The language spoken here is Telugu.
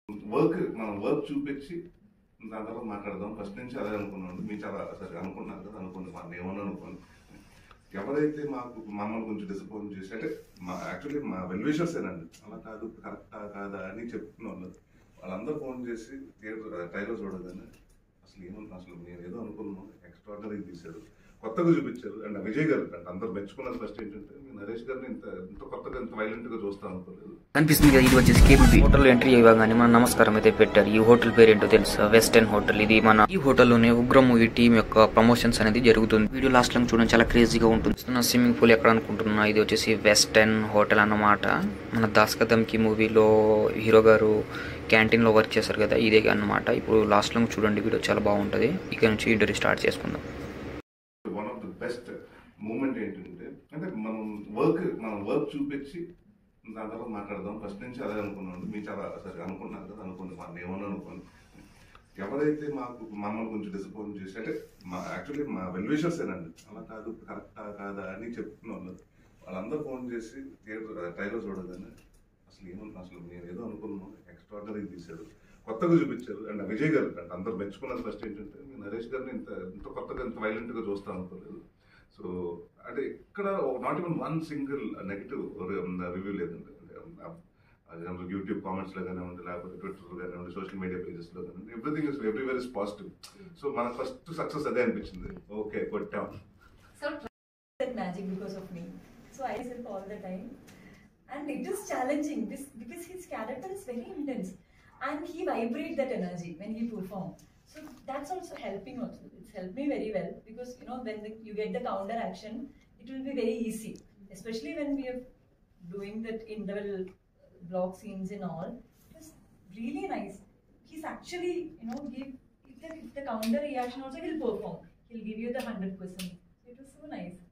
వర్క్ మనం వర్క్ చూపించి దాని తర్వాత మాట్లాడదాం ఫస్ట్ నుంచి అదే అనుకున్నాను మీరు చాలా సరే అనుకున్నారు కదా అనుకోండి మనం ఏమన్నా అనుకోండి ఎవరైతే మాకు మమ్మల్ని కొంచెం డిసప్పాయింట్ చేసి అంటే మా యాక్చువల్లీ మా వెల్విషర్స్ ఏనండి అలా కాదు కరెక్టా కాదా అని చెప్తున్న వాళ్ళు వాళ్ళందరూ ఫోన్ చేసి థియేటర్ ట్రైలర్ చూడగానే అసలు ఏమన్నా అసలు నేను ఏదో అనుకున్నాను ఎక్స్ట్రాడనరీ తీశారు కొత్తగా చూపించారు అండ్ విజయ్ గారు అంటే అందరు మెచ్చుకున్నది ఫస్ట్ ఏంటంటే నేను నరేష్ గారిని ఇంత ఇంత కొత్తగా ఇంత వైలెంట్ గా చూస్తాను అనుకోలేదు కనిపిస్తుంది కదా ఇది వచ్చేసి కేబుల్ బీ హోటల్ ఎంట్రీ ఇవ్వగానే మన నమస్కారం అయితే పెట్టారు ఈ హోటల్ పేరు ఏంటో తెలుసా వెస్టర్న్ హోటల్ ఇది మన ఈ హోటల్లోనే ఉగ్ర మూవీ టీం యొక్క ప్రమోషన్స్ అనేది జరుగుతుంది వీడియో లాస్ట్ లో చూడడం చాలా క్రేజీగా ఉంటుంది చూస్తున్న స్విమ్మింగ్ పూల్ ఎక్కడ అనుకుంటున్నా ఇది వచ్చేసి వెస్టర్న్ హోటల్ అన్నమాట మన దాస్కదమ్కి మూవీలో హీరో గారు క్యాంటీన్ లో వర్క్ చేశారు కదా ఇదే అన్నమాట ఇప్పుడు లాస్ట్ లో చూడండి వీడియో చాలా బాగుంటది ఇక నుంచి ఇంటర్వ్యూ స్టార్ట్ చేసుకుందాం one of the best moment ఏంటంటే అంటే మనం వర్క్ మనం వర్క్ చూపించి దాని తర్వాత మాట్లాడదాం ఫస్ట్ నుంచి అదే అనుకున్నాను మీరు చాలా సరే అనుకున్నారు కదా అనుకోండి మనం ఏమన్నా అనుకోండి ఎవరైతే మాకు మమ్మల్ని కొంచెం డిసప్పాయింట్ చేసి అంటే మా యాక్చువల్లీ మా వెల్విషర్స్ ఏనండి అలా కాదు కరెక్టా కాదా అని చెప్తున్న వాళ్ళు వాళ్ళందరూ ఫోన్ చేసి థియేటర్ ట్రైలర్ చూడగానే అసలు ఏమన్నా అసలు నేను ఏదో అనుకున్నాను ఎక్స్ట్రాడనరీ తీశారు కొత్తగా చూపించారు అండ్ విజయ్ గారు అంటే అందరు మెచ్చుకున్నది ఫస్ట్ ఏంటంటే నేను నరేష్ గారిని ఇంత ఇంత కొత్తగా ఇంత వైలెంట్ గా చూస్తాను అనుకోలేదు సో అంటే ఇక్కడ not even one single negative review లేదండి జనరల్ యూట్యూబ్ కామెంట్స్ లో కానివ్వండి లేకపోతే ట్విట్టర్ కానివ్వండి సోషల్ మీడియా పేజెస్ లో కానివ్వండి everything is everywhere is positive so మనకు ఫస్ట్ సక్సెస్ అదే అనిపించింది ఓకే కొట్టాం So try that magic because of me. So I help all the time. And it is challenging this because his character is very intense. And he vibrates that energy when he performs. So that's also helping also. It's helped me very well because you know when the, you get the counter action, it will be very easy. Especially when we are doing that interval block scenes and all. It was really nice. He's actually, you know, give if the, if the counter reaction also he'll perform. He'll give you the hundred percent. It was so nice.